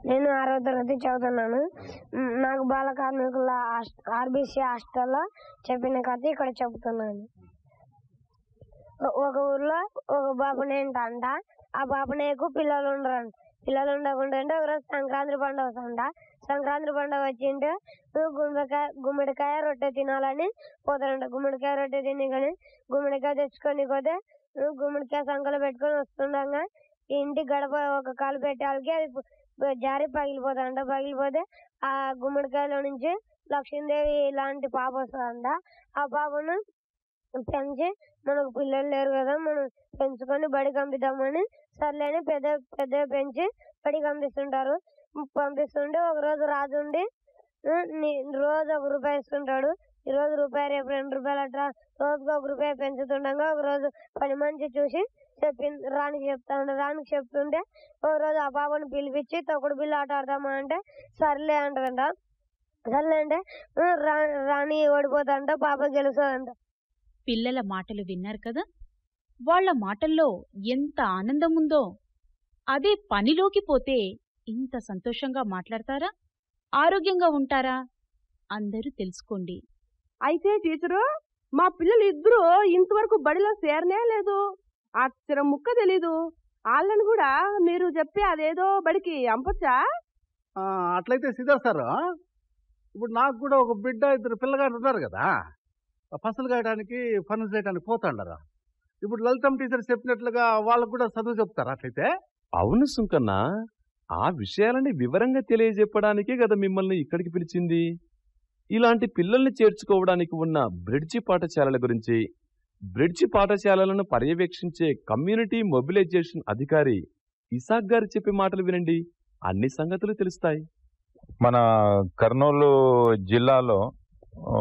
నేను ఆరో తరగతి చదువుతున్నాను మ్, నాకు బాల కార్మికుల ఆర్బీసీ హాస్టల్లో చెప్పిన కథ ఇక్కడ చెబుతున్నాను ఒ- ఒక ఊర్లో ఒక బాబునేంట అంట ఆ బాబునేకు పిల్లలు ఉండరంట పిల్లలు ఉండకుండా అంటే ఒకరోజు సంక్రాంతి పండుగ వస్తుంట సంక్రాంతి పండుగ వచ్చింటే గుమ్మడికాయ గుమ్మడికాయ రొట్టె తినాలని పోతారంట గుమ్మడికాయ రొట్టె తిని కానీ గుమ్మడికాయ తెచ్చుకొని పోతే గుమ్మడికాయ సంకలో పెట్టుకొని వస్తుండగా ఇంటి గడప ఒక కాలు పెట్టాలకి అది పు- జారి పగిలిపోతాడంట పగిలిపోతే ఆ గుమ్మడికాయలో నుంచి లక్ష్మీదేవి లాంటి పాప వస్తుందంట ఆ పాపను పెంచి మనకు పిల్లలు లేరు కదా మనం పెంచుకొని బడి పంపిద్దామని సర్లేని పెద్ద పెద్ద పెంచి బడి పంపిస్తుంటారు పంపిస్తుంటే ఒక రోజు రాజు ఉండి "ఉ, నీ- రోజు ఒక రూపాయి ఇస్తుంటాడు ఈ రోజు రూపాయి రేపు రెండు రూపాయలు అట్లా రోజుకు ఒక రూపాయి పెంచుతుండగా ఒక రోజు పని మనిషి చూసి చెప్పి రానికి చెప్తాడు రానికి చెప్తుంటే ఒక రోజు ఆ పాపను పిలిపించి తొక్కుడు బిల్లు ఆట ఆడదామా అంటే సర్లే అంటదంట సర్లే అంటే "ఉ, రా- రాణి ఓడిపోతాడంట పాప గెలుస్తుందంట పిల్లల మాటలు విన్నారు కదా వాళ్ళ మాటల్లో ఎంత ఆనందం ఉందో అదే పనిలోకి పోతే ఇంత సంతోషంగా మాట్లాడతారా ఆరోగ్యంగా ఉంటారా అందరూ తెలుసుకోండి అయితే టీచరు మా పిల్లలు ఇద్దరు ఇంతవరకు బడిలో చేరనే లేదు అక్షరం ముక్క తెలీదు వాళ్ళని కూడా మీరు చెప్పి అదేదో బడికి అంపొచ్చా ఆ, అట్లయితే సిద్ధా సార్ ఇప్పుడు నాకు కూడా ఒక బిడ్డ ఇద్దరు పిల్లగాడు ఉన్నారు కదా ఆ పసలు కాయడానికి పనులు చేయడానికి పోతాండారా ఇప్పుడు లలితం టీచర్ చెప్పినట్లుగా వాళ్ళకు కూడా చదువు చెప్తారా అట్లయితే అవును సుంకన్న ఆ విషయాలని వివరంగా తెలియజెప్పడానికే కదా మిమ్మల్ని ఇక్కడికి పిలిచింది ఇలాంటి పిల్లల్ని చేర్చుకోవడానికి ఉన్న బ్రిడ్జి పాఠశాలల గురించి బ్రిడ్జి పాఠశాలలను పర్యవేక్షించే కమ్యూనిటీ మొబిలైజేషన్ అధికారి ఇసాక్ గారు చెప్పే మాటలు వినండి అన్ని సంగతులు తెలుస్తాయి మన కర్నూలు జిల్లాలో ఆ,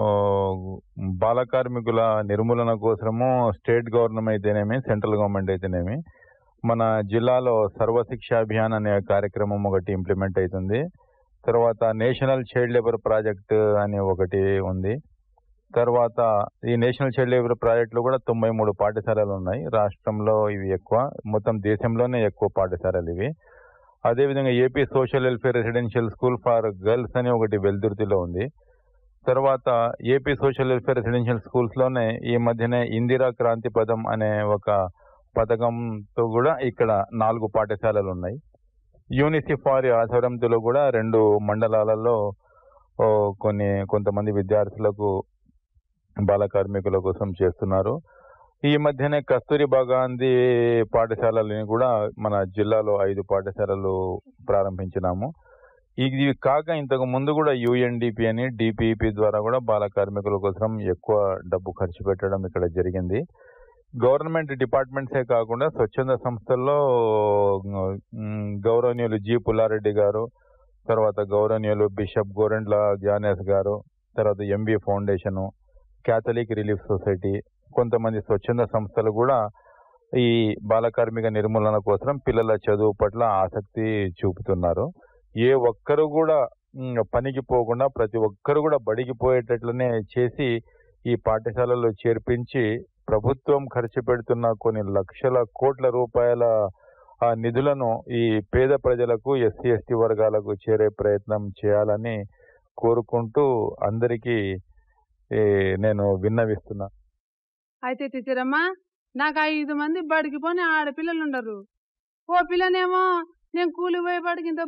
బాల కార్మికుల నిర్మూలన కోసము స్టేట్ గవర్నమెంట్ అయితేనేమి సెంట్రల్ గవర్నమెంట్ అయితేనేమి మన జిల్లాలో సర్వశిక్ష అభియాన్ అనే కార్యక్రమం ఒకటి ఇంప్లిమెంట్ అవుతుంది తర్వాత నేషనల్ చైల్డ్ లేబర్ ప్రాజెక్ట్ అని ఒకటి ఉంది తర్వాత ఈ నేషనల్ చైల్డ్ లేబర్ ప్రాజెక్టులో కూడా తొంభై మూడు పాఠశాలలు ఉన్నాయి రాష్ట్రంలో ఇవి ఎక్కువ మొత్తం దేశంలోనే ఎక్కువ పాఠశాలలు ఇవి అదేవిధంగా AP social welfare residential school for girls అని ఒకటి వెల్దుర్తిలో ఉంది తర్వాత AP social welfare residential schools లోనే ఈ మధ్యనే ఇందిరా క్రాంతి పదం అనే ఒక పథకంతో కూడా ఇక్కడ నాలుగు పాఠశాలలు ఉన్నాయి యూనిసెఫ్ వారి ఆధ్వర్యంలో కూడా రెండు మండలాలలో ఓ, కొన్ని కొంతమంది విద్యార్థులకు బాల కార్మికుల కోసం చేస్తున్నారు ఈ మధ్యనే కస్తూరిబా గాంధీ పాఠశాలని కూడా మన జిల్లాలో ఐదు పాఠశాలలు ప్రారంభించినాము ఇది కాక ఇంతకు ముందు కూడా యుఎన్డిపి అని డిపిఈపి ద్వారా కూడా బాల కార్మికుల కోసం ఎక్కువ డబ్బు ఖర్చు పెట్టడం ఇక్కడ జరిగింది గవర్నమెంట్ డిపార్ట్మెంట్సే కాకుండా స్వచ్ఛంద సంస్థల్లో ఉమ్, గౌరవనీయులు జి పుల్లారెడ్డి గారు తర్వాత గౌరవనీయులు బిషప్ గోరెండ్ల జానేస్ గారు తర్వాత MB foundation Catholic relief society కొంతమంది స్వచ్ఛంద సంస్థలు కూడా ఈ బాల కార్మిక నిర్మూలన కోసం పిల్లల చదువు పట్ల ఆసక్తి చూపుతున్నారు ఏ ఒక్కరు కూడా ఉమ్, పనికి పోకుండా ప్రతి ఒక్కరు కూడా బడికి పోయేటట్లనే చేసి ఈ పాఠశాలలో చేర్పించి ప్రభుత్వం ఖర్చు పెడుతున్న కొన్ని లక్షల కోట్ల రూపాయల ఆ నిధులను ఈ పేద ప్రజలకు ఎస్సీ ఎస్టీ వర్గాలకు చేరే ప్రయత్నం చేయాలని కోరుకుంటూ అందరికీ ఏ, నేను విన్నవిస్తున్నా అయితే టీచర్ అమ్మా నాకు ఐదు మంది బడికి పోని ఆడపిల్లలు ఉండరు ఓ పిల్లనేమో నేను కూలి పోయే బడికి ఇంత